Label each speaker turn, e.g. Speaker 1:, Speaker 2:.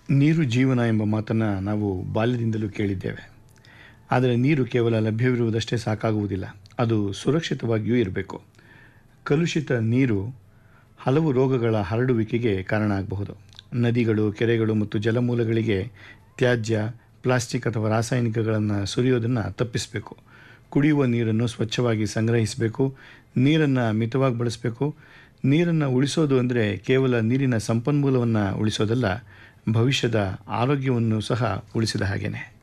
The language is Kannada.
Speaker 1: ನೀರು ಜೀವನ ಎಂಬ ಮಾತನ್ನು ನಾವು ಬಾಲ್ಯದಿಂದಲೂ ಕೇಳಿದ್ದೇವೆ ಆದರೆ ನೀರು ಕೇವಲ ಲಭ್ಯವಿರುವುದಷ್ಟೇ ಸಾಕಾಗುವುದಿಲ್ಲ ಅದು ಸುರಕ್ಷಿತವಾಗಿಯೂ ಇರಬೇಕು ಕಲುಷಿತ ನೀರು ಹಲವು ರೋಗಗಳ ಹರಡುವಿಕೆಗೆ ಕಾರಣ ಆಗಬಹುದು ನದಿಗಳು ಕೆರೆಗಳು ಮತ್ತು ಜಲಮೂಲಗಳಿಗೆ ತ್ಯಾಜ್ಯ ಪ್ಲಾಸ್ಟಿಕ್ ಅಥವಾ ರಾಸಾಯನಿಕಗಳನ್ನು ಸುರಿಯೋದನ್ನು ತಪ್ಪಿಸಬೇಕು ಕುಡಿಯುವ ನೀರನ್ನು ಸ್ವಚ್ಛವಾಗಿ ಸಂಗ್ರಹಿಸಬೇಕು ನೀರನ್ನು ಮಿತವಾಗಿ ಬಳಸಬೇಕು ನೀರನ್ನು ಉಳಿಸೋದು ಅಂದರೆ ಕೇವಲ ನೀರಿನ ಸಂಪನ್ಮೂಲವನ್ನು ಉಳಿಸೋದಲ್ಲ ಭವಿಷ್ಯದ ಆರೋಗ್ಯವನ್ನು ಸಹ ಉಳಿಸಿದ ಹಾಗೇನೆ